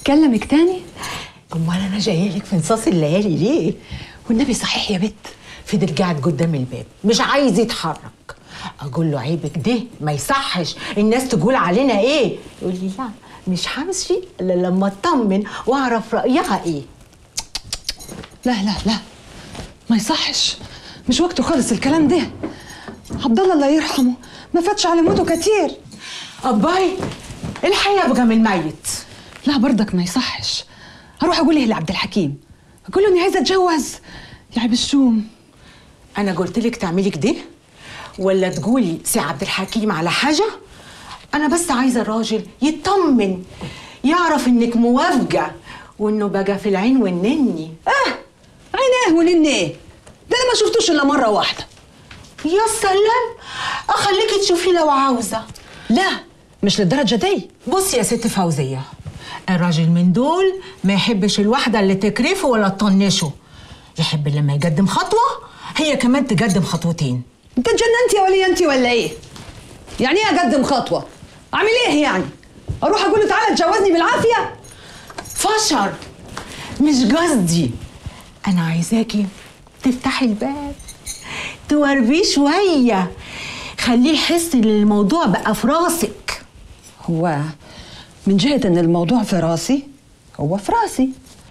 كلمك تاني امال انا جايه لك في نصاص الليالي ليه والنبي صحيح يا بت فضل قاعد قدام الباب مش عايز يتحرك اقول له عيبك ده ما يصحش الناس تقول علينا ايه يقول لي لا مش همشي الا لما اطمن واعرف رايها ايه لا لا لا ما يصحش مش وقته خالص الكلام ده عبد الله الله يرحمه ما فاتش على موته كتير اباي الحقيقه ابقى من الميت لا برضك ما يصحش هروح اقول له لعبد الحكيم اقول له اني عايزه اتجوز يا عيب الشوم انا قلت لك تعملي كده ولا تقولي سي عبد الحكيم على حاجه انا بس عايزه الراجل يطمن يعرف انك موافقه وانه بقى في العين والنني اه عيناه ونن ايه ده انا ما شفتوش الا مره واحده يا سلام اخليكي تشوفي لو عاوزه لا مش للدرجه دي بصي يا ست فوزيه الراجل من دول ما يحبش الواحده اللي تكرفه ولا تطنشه يحب لما يقدم خطوه هي كمان تقدم خطوتين انت اتجننتي يا وليه انت ولا ايه يعني ايه اقدم خطوه اعمل ايه يعني اروح اقول له تعالى اتجوزني بالعافيه فشر مش قصدي انا عايزاكي تفتحي الباب توربيه شويه خليه يحس ان الموضوع بقى في راسك هو من جهه ان الموضوع في راسي هو في راسي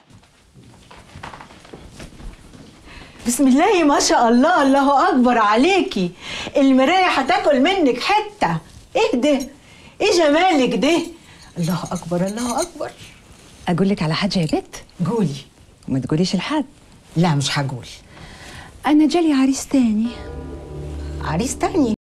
بسم الله ما شاء الله الله اكبر عليكي المرايه هتاكل منك حته ايه ده ايه جمالك ده الله اكبر الله اكبر اقول لك على حاجه يا بت قولي وما تقوليش لحد لا مش هقول انا جالي عريس تاني عريس تاني